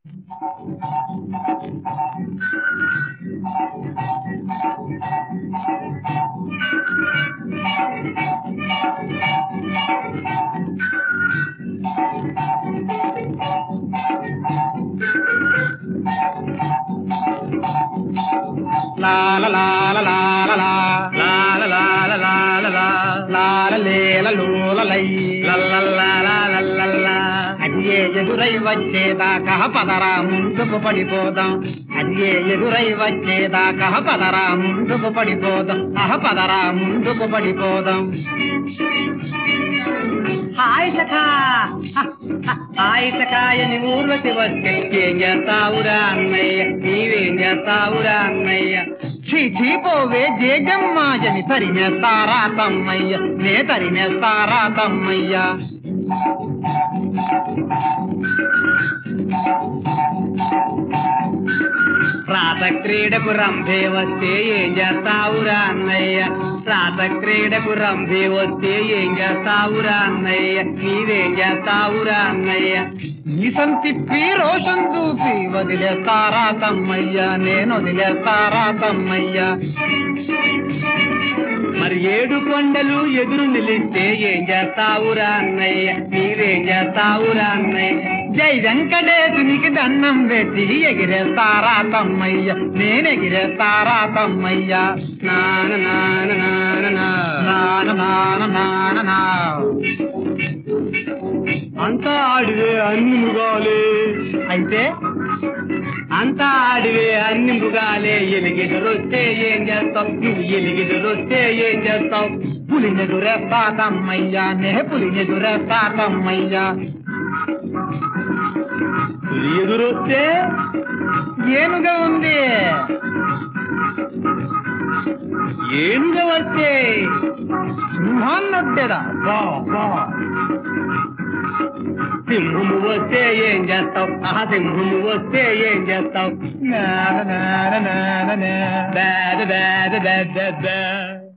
లా లా లా లా లా లా లా. లా లా లా లా లా లా లా. లా లా లే లా లో లా లై. లా లా లా లా లా లా లా. అది ఏ ఎదురై వచ్చేదాకా పదరా ముందుకు పడిపోదాం అది ఏ ఎదురై వచ్చేదాకా పదరా ముందుకు పడిపోదాం అహ పదరా ముందుకు పడిపోదాం హాయ్ సఖా హాయ్ సఖాయని ఊర్వశి వస్తే ఏం చేస్తావురా అన్నయ్య నీవేం చేస్తావురా అన్నయ్య చీ చీ పోవే జేజమ్మాజని తరిమేస్తారా తమ్మయ్య నే తరిమేస్తారా తమ్మయ్య రాత క్రీడకు రంభే వస్తే ఏం చేస్తావురా అన్నయ్య రాత క్రీడకు రంభే వస్తే ఏం చేస్తావురా అన్నయ్య నీవేం చేస్తావురా అన్నయ్య ఈసం తిప్పి రోషన్ చూపి వదిలేస్తారా తమ్మయ్య నేను వదిలేస్తారా తమ్మయ్య మరి ఏడు కొండలు ఎదురు నిలిస్తే ఏం చేస్తావురా అన్నయ్య నీవేం చేస్తావురా అన్నయ్య జై వెంకటేశునికి దండం పెట్టి ఎగిరేస్తారా తమ్మయ్య నేను ఎగిరేస్తారా తమ్మయ్య నాన నాన నాన నా. నాన నాన నాన నా. అంతా ఆడివే అన్ని మృగాలే అయితే అంతా ఆడివే అన్ని మృగాలే ఎలిగిదరొస్తే ఏం చేస్తావు నువ్వు ఎలిగిదరొస్తే ఏం చేస్తావు పులినెదురేస్తా తమ్మయ్యా నే పులినెదురేస్తా తమ్మయ్యా పులి ఎదురొస్తే ఏనుగా ఉంది ఏనుగా వస్తే సింహాన్నొడ్డెదా బా బా సింహము వస్తే ఏం చేస్తావు ఆ సింహము వస్తే ఏం చేస్తావు బ్యాద బ్యాద బ్యాద బ్యాద బ్యాద